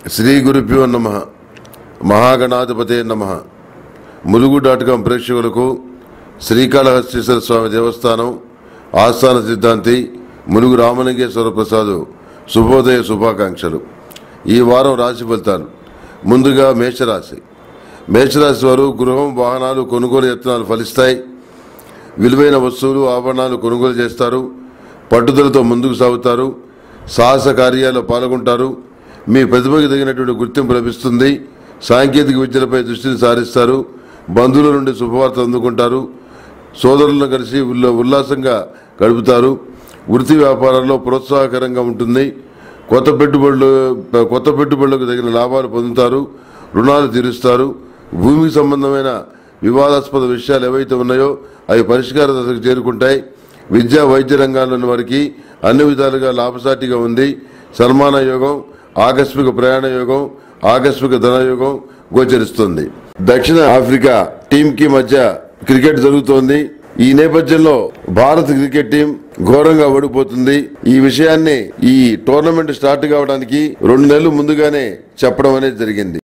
శ్రీ గురుభ్యో నమ మహాగణాధిపతే నమ ములుగు డాట్ కాం ప్రేక్షకులకు శ్రీకాళహస్తీశ్వర స్వామి దేవస్థానం ఆస్థాన సిద్ధాంతి ములుగు రామలింగేశ్వర ప్రసాద్ శుభోదయ శుభాకాంక్షలు ఈ వారం రాశి ఫలితాలు ముందుగా మేషరాశి మేషరాశి వారు గృహం వాహనాలు కొనుగోలు యత్నాలు ఫలిస్తాయి విలువైన వస్తువులు ఆభరణాలు కొనుగోలు చేస్తారు పట్టుదలతో ముందుకు సాగుతారు సాహస కార్యాల్లో పాల్గొంటారు మీ ప్రతిభకి తగినటువంటి గుర్తింపు లభిస్తుంది సాంకేతిక విద్యలపై దృష్టిని సారిస్తారు బంధువుల నుండి శుభవార్త అందుకుంటారు సోదరులను కలిసి ఉల్ల- ఉల్లాసంగా గడుపుతారు వృత్తి వ్యాపారాల్లో ప్రోత్సాహకరంగా ఉంటుంది కొత్త పెట్టుబడులు కొత్త పెట్టుబడులకు తగిన లాభాలు పొందుతారు రుణాలు తీరుస్తారు భూమికి సంబంధమైన వివాదాస్పద విషయాలు ఏవైతే ఉన్నాయో అవి పరిష్కార దశకు చేరుకుంటాయి విద్యా వైద్య రంగాల్లోని వారికి అన్ని విధాలుగా లాభసాటిగా ఉంది సన్మాన యోగం ఆకస్మిక ప్రయాణ యోగం ఆకస్మిక ధనయోగం గోచరిస్తుంది దక్షిణ ఆఫ్రికా టీం కి మధ్య క్రికెట్ జరుగుతోంది ఈ నేపథ్యంలో భారత్ క్రికెట్ టీం ఘోరంగా ఓడిపోతుంది ఈ విషయాన్ని ఈ టోర్నమెంట్ స్టార్ట్ కావడానికి రెండు నెలలు ముందుగానే చెప్పడం అనేది జరిగింది